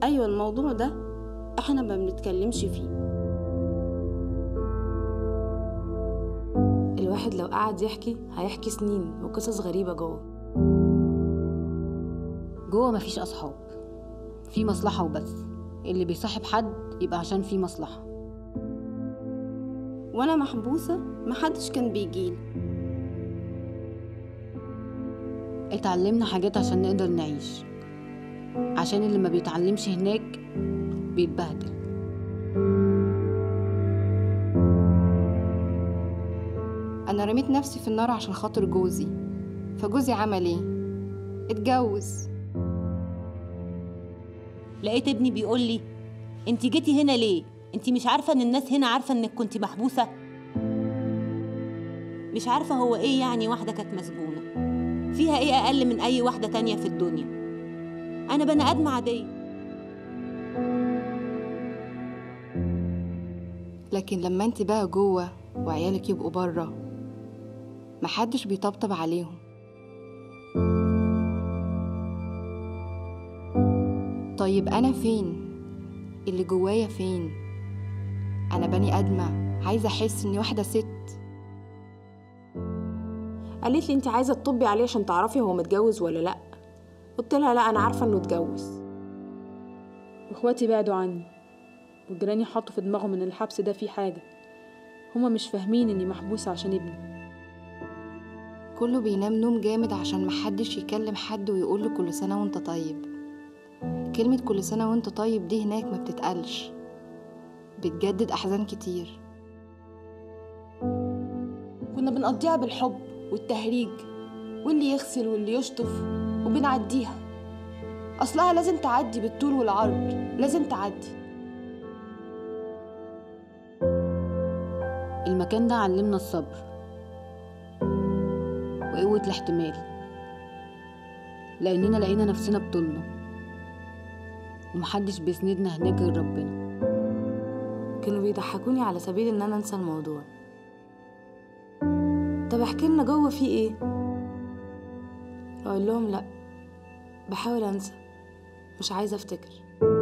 أيوة الموضوع ده إحنا ما بنتكلمش فيه الواحد لو قعد يحكي هيحكي سنين وقصص غريبة جوه جوه مفيش أصحاب في مصلحة وبس اللي بيصاحب حد يبقى عشان في مصلحة وأنا محبوسة محدش كان بيجيلي اتعلمنا حاجات عشان نقدر نعيش عشان اللي ما بيتعلمش هناك بيتبهدل أنا رميت نفسي في النار عشان خاطر جوزي فجوزي عمل إيه؟ اتجوز لقيت ابني بيقول لي انت جيتي هنا ليه انت مش عارفه ان الناس هنا عارفه انك كنت محبوسه مش عارفه هو ايه يعني واحده كانت مسجونه فيها ايه اقل من اي واحده تانية في الدنيا انا بني ادم عاديه لكن لما انت بقى جوه وعيالك يبقوا بره محدش بيطبطب عليهم طيب أنا فين؟ اللي جوايا فين؟ أنا بني آدمة عايزة أحس إني واحدة ست قالت لي انت عايزة تطبي عليه عشان تعرفي هو متجوز ولا لأ قلت لها لا أنا عارفة إنه اتجوز واخواتي بعدوا عني وجيراني حطوا في دماغهم ان الحبس ده فيه حاجة هما مش فاهمين اني محبوسة عشان ابني كله بينام نوم جامد عشان محدش يكلم حد ويقوله كل سنة وانت طيب كلمة كل سنة وانت طيب دي هناك ما بتتقالش بتجدد أحزان كتير كنا بنقضيها بالحب والتهريج واللي يغسل واللي يشطف وبنعديها أصلها لازم تعدي بالطول والعرض لازم تعدي المكان ده علمنا الصبر وقوة الاحتمال لأننا لقينا نفسنا بطولنا ومحدش بيسندنا هناك غير ربنا كانوا بيضحكوني على سبيل ان انا انسى الموضوع طب احكي لنا جوه في ايه اقول لهم لا بحاول انسى مش عايزه افتكر